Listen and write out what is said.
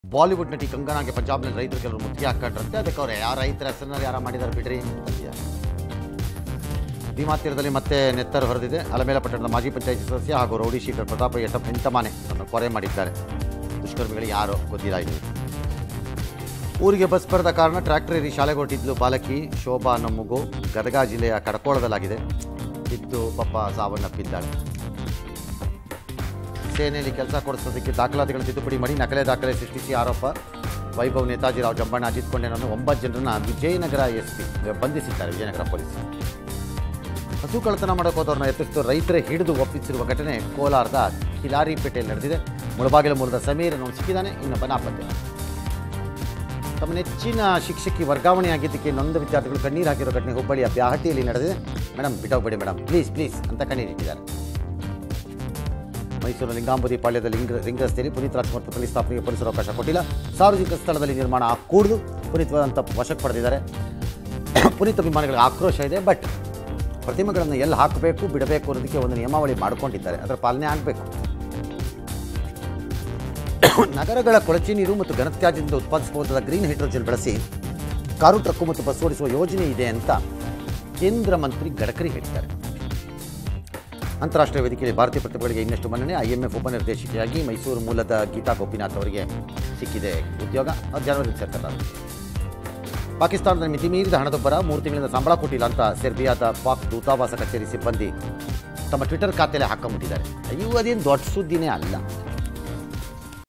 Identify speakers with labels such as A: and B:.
A: Bollywood ನಟಿ ಕಂಗನಾಗೆ ಪಂಜಾಬ್ನಲ್ಲಿ ರೈತರು ಕೆಲವರು ಮುತ್ತಿಗೆ ಹಾಕೊಂಡ್ರಂತೆ ಅದಕ್ಕೆ ಅವ್ರು ಯಾವ ರೈತರ ಹೆಸರಿನಲ್ಲಿ ಯಾರ ಮಾಡಿದ್ದಾರೆ ಬಿಡ್ರಿ ಅಂತೀಯ ಭೀಮಾ ತೀರದಲ್ಲಿ ಮತ್ತೆ ನೆತ್ತರು ಹೊರದಿದೆ ಅಲಮೇಲ ಪಟ್ಟಣದ ಮಾಜಿ ಪಂಚಾಯತಿ ಸದಸ್ಯ ಹಾಗೂ ರೌಡಿ ಶೀಟರ್ ಪ್ರತಾಪ ಎಟ್ಟ ಎಂಟಮಾನೆ ತನ್ನ ಕೊರೆ ಮಾಡಿದ್ದಾರೆ ದುಷ್ಕರ್ಮಿಗಳು ಯಾರೋ ಗೊತ್ತಿಲ್ಲ ಇದು ಊರಿಗೆ ಬಸ್ ಬರದ ಕಾರಣ ಟ್ರ್ಯಾಕ್ಟರ್ ಏರಿ ಶಾಲೆಗೆ ಹೊರಟಿದ್ಲು ಬಾಲಕಿ ಶೋಭಾ ಅನ್ನೋ ಮಗು ಗದಗ ಜಿಲ್ಲೆಯ ಕಡಕೋಳದಲ್ಲಾಗಿದೆ ಇದ್ದು ಪಾಪ ಸಾವನ್ನಪ್ಪಿದ್ದಾಳೆ ಸೇನೆಯಲ್ಲಿ ಕೆಲಸ ಕೊಡಿಸೋದಕ್ಕೆ ದಾಖಲಾತಿಗಳನ್ನು ತಿದ್ದುಪಡಿ ಮಾಡಿ ನಕಲೆ ದಾಖಲೆ ಸೃಷ್ಟಿಸಿ ಆರೋಪ ವೈಭವ್ ನೇತಾಜಿ ರಾವ್ ಜಂಬಣ್ಣ ಅಜಿತ್ ಕೊಂಡೇನನ್ನು ಒಂಬತ್ತು ಜನರನ್ನ ವಿಜಯನಗರ ಎಸ್ ಪಿ ಬಂಧಿಸಿದ್ದಾರೆ ವಿಜಯನಗರ ಪೊಲೀಸರು ಹಸು ಕಳ್ಳತನ ಮಾಡೋಕೆ ಹೋದವ್ರನ್ನ ಎತ್ತಿಸಿದ್ದು ರೈತರೇ ಹಿಡಿದು ಒಪ್ಪಿಸಿರುವ ಘಟನೆ ಕೋಲಾರದ ಕಿಲಾರಿಪೇಟೆಯಲ್ಲಿ ನಡೆದಿದೆ ಮುಳಬಾಗಿಲು ಮೂಲದ ಸಮೀರ್ ಅನ್ನೋನು ಸಿಕ್ಕಿದ್ದಾನೆ ಇನ್ನೊಬ್ಬ ನಾಪತ್ತೆ ತಮ್ಮ ನೆಚ್ಚಿನ ಶಿಕ್ಷಕಿ ವರ್ಗಾವಣೆಯಾಗಿದ್ದಕ್ಕೆ ನೊಂದ ವಿದ್ಯಾರ್ಥಿಗಳು ಕಣ್ಣೀರು ಹಾಕಿರೋ ಘಟನೆ ಹುಬ್ಬಳ್ಳಿಯ ಬ್ಯಾಹಟಿಯಲ್ಲಿ ನಡೆದಿದೆ ಮೇಡಮ್ ಬಿಟ್ಟೋಗ್ಬೇಡಿ ಮೇಡಮ್ ಪ್ಲೀಸ್ ಪ್ಲೀಸ್ ಅಂತ ಕಣ್ಣೀರಿಟ್ಟಿದ್ದಾರೆ ಮೈಸೂರು ಲಿಂಗಾಂಬುದಿ ಪಾಳ್ಯದ ಲಿಂಗ ರಿಂಗ್ ರಸ್ತೆಯಲ್ಲಿ ಪುನೀತ್ ರಾಜ್ಕುಮಾರ್ ಪುತ್ಥಳಿ ಸ್ಥಾಪನೆಗೆ ಪೊಲೀಸರು ಅವಕಾಶ ಕೊಟ್ಟಿಲ್ಲ ಸಾರ್ವಜನಿಕ ಸ್ಥಳದಲ್ಲಿ ನಿರ್ಮಾಣ ಕೂಡದು ಪುನೀತ್ ಅಂತ ವಶಕ್ಕೆ ಪಡೆದಿದ್ದಾರೆ ಪುನೀತ್ ಅಭಿಮಾನಿಗಳಿಗೆ ಆಕ್ರೋಶ ಇದೆ ಬಟ್ ಪ್ರತಿಮೆಗಳನ್ನು ಎಲ್ಲಿ ಹಾಕಬೇಕು ಬಿಡಬೇಕು ಅನ್ನೋದಕ್ಕೆ ಒಂದು ನಿಯಮಾವಳಿ ಮಾಡಿಕೊಂಡಿದ್ದಾರೆ ಅದರ ಪಾಲನೆ ಆಗಬೇಕು ನಗರಗಳ ಕೊಳಚೆ ನೀರು ಮತ್ತು ಘನತ್ಯಾಜ್ಯದಿಂದ ಉತ್ಪಾದಿಸಬಹುದಾದ ಗ್ರೀನ್ ಹೈಡ್ರೋಜನ್ ಬಳಸಿ ಕಾರು ಟ್ರಕ್ಕು ಮತ್ತು ಬಸ್ ಓಡಿಸುವ ಯೋಜನೆ ಇದೆ ಅಂತ ಕೇಂದ್ರ ಮಂತ್ರಿ ಗಡ್ಕರಿ ಹೇಳಿದ್ದಾರೆ ಅಂತಾರಾಷ್ಟ್ರೀಯ ವೇದಿಕೆಯಲ್ಲಿ ಭಾರತೀಯ ಪ್ರತಿಭೆಗಳಿಗೆ ಇನ್ನಷ್ಟು ಮನ್ನಣೆ ಐಎಂಎಫ್ ಉಪನಿರ್ದೇಶಕಿಯಾಗಿ ಮೈಸೂರು ಮೂಲದ ಗೀತಾ ಗೋಪಿನಾಥ್ ಅವರಿಗೆ ಸಿಕ್ಕಿದೆ ಉದ್ಯೋಗ ಅದು ಜನವರಿ ಸೇರ್ತಾರೆ ಪಾಕಿಸ್ತಾನದ ಮಿತಿ ಮೀರಿದ ಹಣದೊಬ್ಬರ ಮೂರು ತಿಂಗಳಿಂದ ಸಂಬಳ ಕೊಟ್ಟಿಲ್ಲ ಅಂತ ಸೆರ್ಬಿಯಾದ ಪಾಕ್ ದೂತಾವಾಸ ಕಚೇರಿ ಸಿಬ್ಬಂದಿ ತಮ್ಮ ಟ್ವಿಟರ್ ಖಾತೆಯಲ್ಲಿ ಹಾಕೊಂಬಿಟ್ಟಿದ್ದಾರೆ ಅಯ್ಯೋ ಅದೇನು ದೊಡ್ಡ ಸುದ್ದಿನೇ ಅಲ್ಲ